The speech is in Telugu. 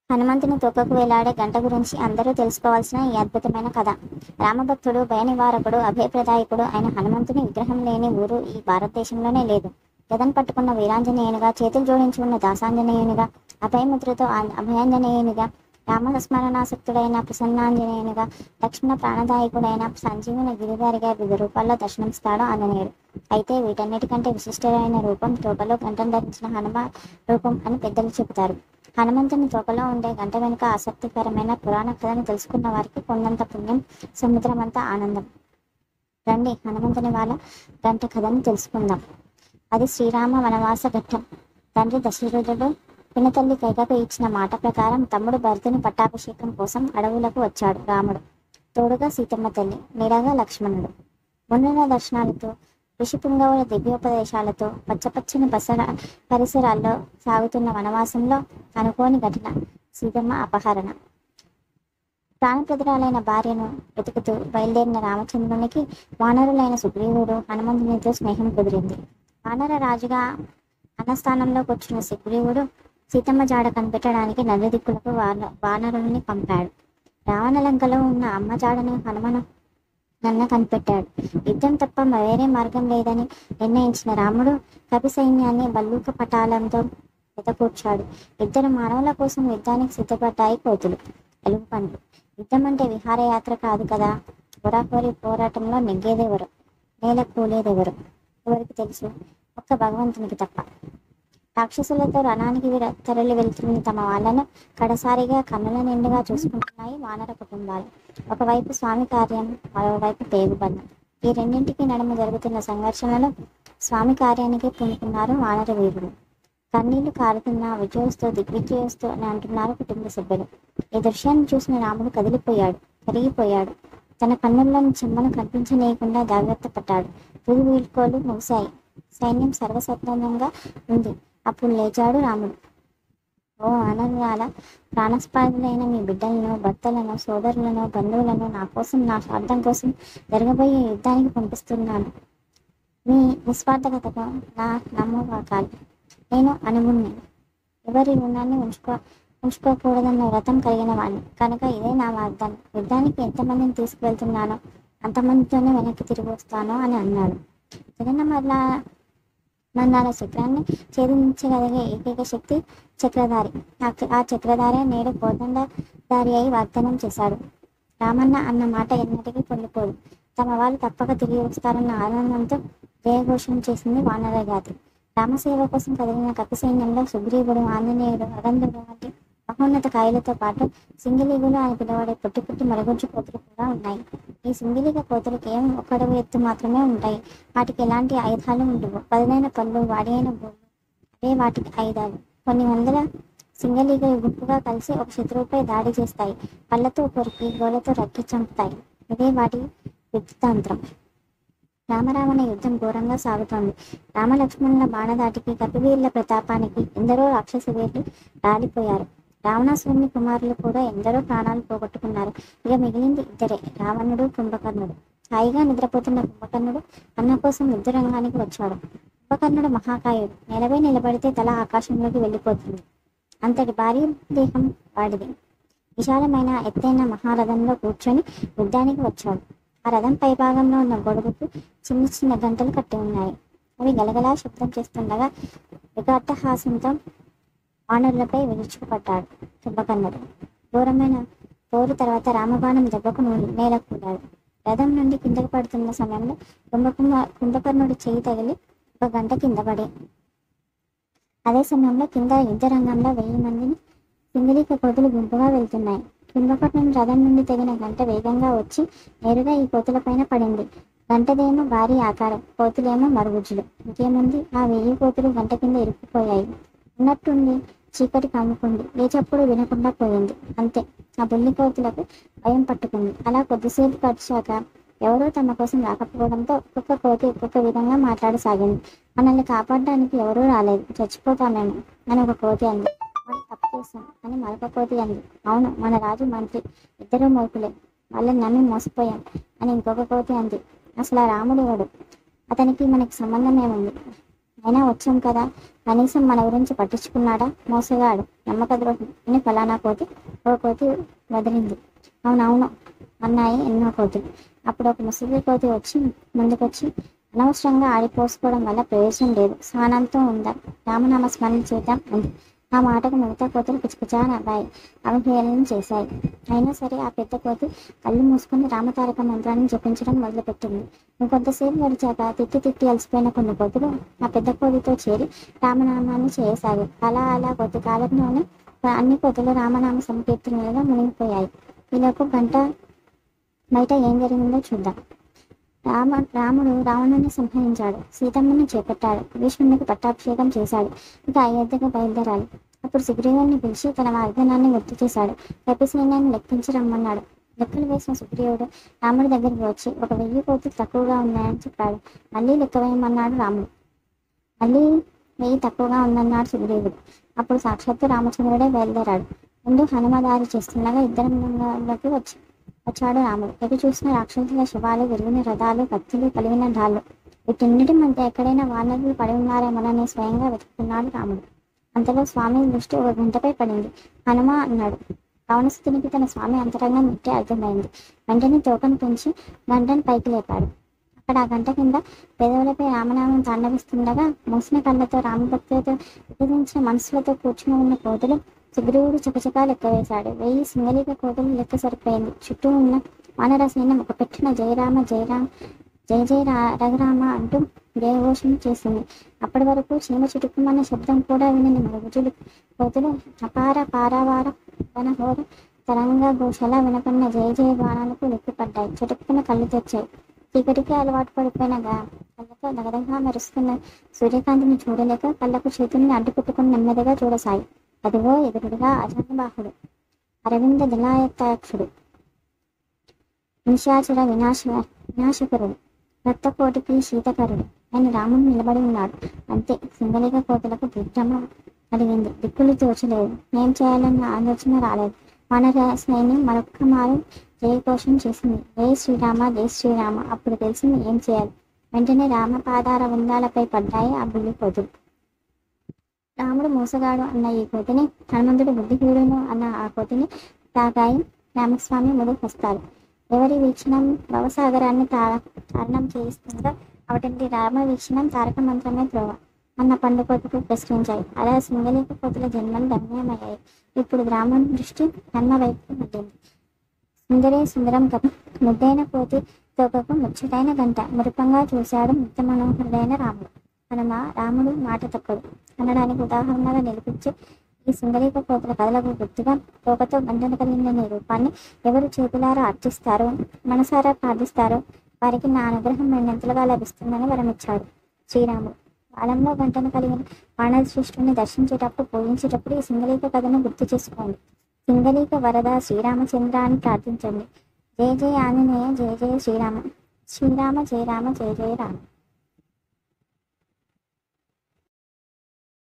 హనుమంతుని తొక్కకు వేలాడే గంట గురించి అందరూ తెలుసుకోవాల్సిన ఈ అద్భుతమైన కథ రామభక్తుడు భయనివారకుడు అభయప్రదాయకుడు అయిన హనుమంతుని విగ్రహం లేని ఊరు ఈ భారతదేశంలోనే లేదు గదం పట్టుకున్న వీరాంజనేయునిగా చేతులు జోడించి ఉన్న దాసాంజనేయునిగా అభయముద్రతో ఆ- అభయాంజనేయునిగా రామస్మరణాసక్తుడైన ప్రసన్నాంజనేయునిగా లక్ష్మణ ప్రాణదాయకుడైన సంజీవుని గిరిధారిగా వివిధ రూపాల్లో దర్శనమిస్తాడు ఆంజనేయుడు అయితే వీటన్నిటికంటే విశిష్టమైన రూపం తోకలో గంటను ధరించిన హనుమ రూపం అని పెద్దలు చెబుతారు హనుమంతుని తోకలో ఉండే గంట వెనుక ఆసక్తికరమైన పురాణ కథను తెలుసుకున్న వారికి కొండంత పుణ్యం సముద్రమంతా ఆనందం రండి హనుమంతుని వాళ్ళ గంట కథను తెలుసుకుందాం అది శ్రీరామ వనవాస ఘట్టం తండ్రి దశరథుడు పినతల్లి కైకకు ఇచ్చిన మాట ప్రకారం తమ్ముడు భరతుని పట్టాభిషేకం కోసం అడవులకు వచ్చాడు రాముడు తోడుగా సీతమ్మ తల్లి నీడగా లక్ష్మణుడు మొన్న దర్శనాలతో ఋషిపుంగవుల దివ్యోపదేశాలతో పచ్చపచ్చని బసర పరిసరాల్లో సాగుతున్న వనవాసంలో అనుకోని ఘటన సీతమ్మ అపహరణ ప్రాణప్రదురాలైన భార్యను వెతుకుతూ బయలుదేరిన రామచంద్రునికి వానరులైన సుగ్రీవుడు హనుమంతునితో స్నేహం కుదిరింది వానర రాజుగా అన్నస్థానంలోకి వచ్చిన సుగ్రీవుడు సీతమ్మ జాడ కనిపెట్టడానికి నలుదిక్కులకు వాన వానరుల్ని పంపాడు రావణలంకలో ఉన్న అమ్మ జాడను హనుమను నన్న కనిపెట్టాడు యుద్ధం తప్ప వేరే మార్గం లేదని నిర్ణయించిన రాముడు కపి సైన్యాన్ని బల్లూక పటాలంతో వెతకూర్చాడు ఇద్దరు మానవుల కోసం యుద్ధానికి సిద్ధపడ్డాయి కోతులు ఎలుగు పండ్లు యుద్ధం అంటే విహారయాత్ర కాదు కదా పోరాపోరి పోరాటంలో నెగ్గేదెవరు నేల కూలేదెవరు ఎవరికి తెలుసు ఒక్క భగవంతునికి తప్ప రాక్షసులతో రణానికి విర- తరలి వెళ్తున్న తమ వాళ్ళను కడసారిగా కన్నుల నిండుగా చూసుకుంటున్నాయి వానర కుటుంబాలు ఒకవైపు స్వామి కార్యం మరోవైపు పేగుబంధం ఈ రెండింటికి నడుమ జరుగుతున్న సంఘర్షణలో స్వామి కార్యానికి పూనుకున్నారు వానర వీరులు కన్నీళ్లు కారుతున్న విజయోస్తు దిగ్విజయోస్తు అని అంటున్నారు కుటుంబ సభ్యులు ఈ దృశ్యాన్ని చూసిన రాముడు కదిలిపోయాడు కరిగిపోయాడు తన కన్నుల్లోని చెమ్మను కనిపించనీయకుండా జాగ్రత్త పడ్డాడు తుది వీడ్కోలు ముగిశాయి సైన్యం సర్వసత్వంగా ఉంది అప్పుడు లేచాడు రాముడు ఓ అనర్యాల ప్రాణస్పాదులైన మీ బిడ్డలను భర్తలను సోదరులను బంధువులను నా కోసం నా స్వార్థం కోసం జరగబోయే యుద్ధానికి పంపిస్తున్నాను మీ నిస్వార్థకతకు నా నమ్మకాలు నేను అనుగుణ్ణి ఎవరి రుణాన్ని ఉంచుకో ఉంచుకోకూడదన్న వ్రతం కలిగిన వాడిని కనుక ఇదే నా వాగ్దానం యుద్ధానికి ఎంతమందిని తీసుకువెళ్తున్నానో అంతమందితోనే వెనక్కి తిరిగి వస్తాను అని అన్నాడు జగన్న మరలా మందాల చక్రాన్ని ఛేదించగలిగే ఏకైక శక్తి చక్రధారి ఆ చ- ఆ చక్రధారి నేడు కోదండధారి అయి వాగ్దానం చేశాడు రామన్న అన్న మాట ఎన్నటికీ పొందిపోదు తమ వాళ్ళు తప్పక తిరిగి వస్తారన్న ఆనందంతో జయఘోషం చేసింది వానర జాతి రామసేవ కోసం కదిలిన కపి సైన్యంలో సుగ్రీవుడు ఆంజనేయుడు అగంధుడు వంటి మహోన్నత కాయలతో పాటు సింగిలీగులు అని పిలువడే పుట్టి పుట్టి మరుగుజ్జు కోతులు కూడా ఉన్నాయి ఈ సింగిలిగ కోతులు కేవలం ఒక్కడవ ఎత్తు మాత్రమే ఉంటాయి వాటికి ఎలాంటి ఆయుధాలు ఉండవు పదునైన పళ్ళు వాడి అయిన భూమి అవే వాటికి ఆయుధాలు కొన్ని వందల సింగలీగలు గుంపుగా కలిసి ఒక శత్రువుపై దాడి చేస్తాయి పళ్ళతో కొరికి గోలతో రక్కి చంపుతాయి ఇదే వాటి యుద్ధతంత్రం రామరావణ యుద్ధం ఘోరంగా సాగుతోంది రామలక్ష్మణుల బాణదాటికి కపివీరుల ప్రతాపానికి ఎందరో రాక్షస వీరులు రాలిపోయారు రావణాసురుని కుమారులు కూడా ఎందరో ప్రాణాలు పోగొట్టుకున్నారు ఇక మిగిలింది ఇద్దరే రావణుడు కుంభకర్ణుడు హాయిగా నిద్రపోతున్న కుంభకర్ణుడు అన్న కోసం యుద్ధ రంగానికి వచ్చాడు కుంభకర్ణుడు మహాకాయుడు నేలపై నిలబడితే తల ఆకాశంలోకి వెళ్ళిపోతుంది అంతటి భారీ దేహం వాడిది విశాలమైన ఎత్తైన మహారథంలో కూర్చొని యుద్ధానికి వచ్చాడు ఆ రథం పైభాగంలో ఉన్న గొడుగుకు చిన్న చిన్న గంటలు కట్టి ఉన్నాయి అవి గలగలా శబ్దం చేస్తుండగా వికటహాసంతో వానరులపై విరుచుకుపడ్డాడు కుంభకర్ణుడు ఘోరమైన పోరు తర్వాత రామబాణం దెబ్బకు నూ- నేల కూలాడు రథం నుండి కిందకు పడుతున్న సమయంలో కుంభకుమ కుంభకర్ణుడి చేయి తగిలి ఒక గంట కింద పడి అదే సమయంలో కింద యుద్ధ రంగంలో వెయ్యి మందిని సింగిలిక కోతులు గుంపుగా వెళ్తున్నాయి కుంభకర్ణుని రథం నుండి తెగిన గంట వేగంగా వచ్చి నేరుగా ఈ కోతులపైన పడింది గంటదేమో భారీ ఆకారం కోతులేమో మరుగుజ్జులు ఇంకేముంది ఆ వెయ్యి కోతులు గంట కింద ఇరుక్కుపోయాయి ఉన్నట్టుండి చీకటి కమ్ముకుంది ఏ చప్పుడు వినకుండా పోయింది అంతే ఆ బుల్లి కోతులకు భయం పట్టుకుంది అలా కొద్దిసేపు గడిచాక ఎవరో తమ కోసం రాకపోవడంతో ఒక్కొక్క కోతి ఒక్కొక్క విధంగా మాట్లాడసాగింది మనల్ని కాపాడడానికి ఎవరూ రాలేదు చచ్చిపోతామేమో అని ఒక కోతి అంది మనం తప్పు చేశాం అని మరొక కోతి అంది అవును మన రాజు మంత్రి ఇద్దరు మూర్ఖులే వాళ్ళని నమ్మి మోసపోయాం అని ఇంకొక కోతి అంది అసలు ఆ రాముడు ఎవడు అతనికి మనకి సంబంధం ఏముంది అయినా వచ్చాం కదా కనీసం మన గురించి పట్టించుకున్నాడా మోసగాడు నమ్మక ద్రోహి అని ఫలానా కోతి ఓ కోతి వదిలింది అవునవును అన్నాయి ఎన్నో కోతులు అప్పుడు ఒక ముసలి కోతి వచ్చి ముందుకొచ్చి అనవసరంగా ఆడిపోసుకోవడం వల్ల ప్రయోజనం లేదు స్నానంతో ఉందా రామనామ స్మరణ చేద్దాం అంది ఆ మాటకు మిగతా కోతులు పిచ్చిపిచ్చా నవ్వాయి అవహేళన చేశాయి అయినా సరే ఆ పెద్ద కోతి కళ్ళు మూసుకుని రామతారక మంత్రాన్ని జపించడం మొదలుపెట్టింది ఇంకొంతసేపు గడిచాక తిట్టి తిట్టి అలసిపోయిన కొన్ని కోతులు ఆ పెద్ద కోతితో చేరి రామనామాన్ని చేయసాగాయి అలా అలా కొద్ది కాలంలోనే అన్ని కోతులు రామనామ సంకీర్తనలుగా మునిగిపోయాయి ఈలోపు గంట బయట ఏం జరిగిందో చూద్దాం రామ రాముడు రావణుని సంహరించాడు సీతమ్మను చేపట్టాడు భీష్మునికి పట్టాభిషేకం చేశాడు ఇక అయోధ్యకు బయలుదేరాలి అప్పుడు సుగ్రీవుని పిలిచి తన వాగ్దానాన్ని గుర్తు చేశాడు కపి సైన్యాన్ని లెక్కించి రమ్మన్నాడు లెక్కలు వేసిన సుగ్రీవుడు రాముడి దగ్గరికి వచ్చి ఒక వెయ్యి కోతులు తక్కువగా ఉన్నాయని చెప్పాడు మళ్ళీ లెక్క వేయమన్నాడు రాముడు మళ్ళీ వెయ్యి తక్కువగా ఉందన్నాడు సుగ్రీవుడు అప్పుడు సాక్షాత్తు రామచంద్రుడే బయలుదేరాడు ముందు హనుమదారి చేస్తుండగా ఇద్దరు ముందులోకి వచ్చి వచ్చాడు రాముడు ఎటు చూసిన రాక్షసుల శవాలు విరిగిన రథాలు కత్తులు కలిగిన ఢాళ్ళు వీటన్నిటి మధ్య ఎక్కడైనా వానరులు పడి ఉన్నారేమోనని స్వయంగా వెతుకుతున్నాడు రాముడు అంతలో స్వామి దృష్టి ఒక గంటపై పడింది హనుమ అన్నాడు రావణస్థునికి తన స్వామి అంతరంగం ముట్టే అర్థమైంది వెంటనే తోకను పెంచి గంటను పైకి లేపాడు అక్కడ ఆ గంట కింద పెదవులపై రామనామం తాండవిస్తుండగా మూసిన కళ్ళతో రామభక్తులతో విభజించిన మనసులతో కూర్చుని ఉన్న కోతులు సుగ్రీవుడు చకచకా లెక్క వేశాడు వెయ్యి సింగలిక కోతులు లెక్క సరిపోయింది చుట్టూ ఉన్న వానర సైన్యం ఒక పెట్టిన జయరామ జయరామ జయ జయ రా- రఘురామ అంటూ జయఘోషం చేసింది అప్పటి వరకు చీమ చుట్టుకుమన్న శబ్దం కూడా వినని మరుగుజులు కోతులు అపార పారావార వనహోర తరంగ ఘోషలా వినపడిన జయ జయ గానాలకు లెక్కిపడ్డాయి చుట్టుకున్న కళ్ళు తెచ్చాయి చీకటికి అలవాటు పడిపోయిన గా- కళ్ళతో దగదగా మెరుస్తున్న సూర్యకాంతిని చూడలేక కళ్ళకు చేతుల్ని అడ్డుపెట్టుకుని నెమ్మదిగా చూడసాయి అదిగో ఎదురుగా అజానుబాహుడు అరవింద జలాయతాక్షుడు నిశాచర వినాశ వినాశకరుడు రక్తకోటికి శీతకరుడు ఆయన రాముడు నిలబడి ఉన్నాడు అంతే సింగలిక కోతలకు దిగ్భ్రమ కలిగింది దిక్కులు తోచలేదు ఏం చేయాలన్న ఆలోచన రాలేదు వానర సైన్యం మరొక్క మారు జయఘోషం చేసింది జై శ్రీరామ జై శ్రీరామ అప్పుడు తెలిసింది ఏం చేయాలి వెంటనే రామ పాదార ఉందాలపై పడ్డాయి ఆ బుల్లి కోతులు రాముడు మోసగాడు అన్న ఈ కోతిని హనుమంతుడు బుద్ధిహీడును అన్న ఆ కోతిని తాకాయి రామస్వామి ముడు హస్తాలు ఎవరి వీక్షణం భవసాగరాన్ని తార తారణం చేయిస్తుందో అటువంటి రామ వీక్షణం తారక మంత్రమే త్రోవ అన్న పండు కోతుకు ప్రశ్నించాయి అలా సింగలిక కోతుల జన్మలు ధన్యమయ్యాయి ఇప్పుడు రాముని దృష్టి హన్మ వైపు మళ్ళింది సుందరే సుందరం కథ ముద్దైన కోతి తోకకు ముచ్చటైన గంట మురిపంగా చూశాడు ముక్త మనోహరుడైన రాముడు హనుమ రాముడు మాట తప్పడు అనడానికి ఉదాహరణగా నిలిపించి ఈ సుందరీక కోతుల కథలకు గుర్తుగా తోకతో గంటను కలిగిన నీ రూపాన్ని ఎవరు చేతులారా అర్చిస్తారో మనసారా ప్రార్థిస్తారో వారికి నా అనుగ్రహం రెండింతలుగా లభిస్తుందని వరమిచ్చాడు శ్రీరాముడు కాలంలో గంటను కలిగిన వానర శ్రేష్ఠుని దర్శించేటప్పుడు పూజించేటప్పుడు ఈ సింగలీక కథను గుర్తు చేసుకోండి సింగలీక వరద శ్రీరామచంద్ర అని ప్రార్థించండి జయ జయ ఆంజనేయ జయ జయ శ్రీరామ శ్రీరామ జయ రామ జయ జయ రామ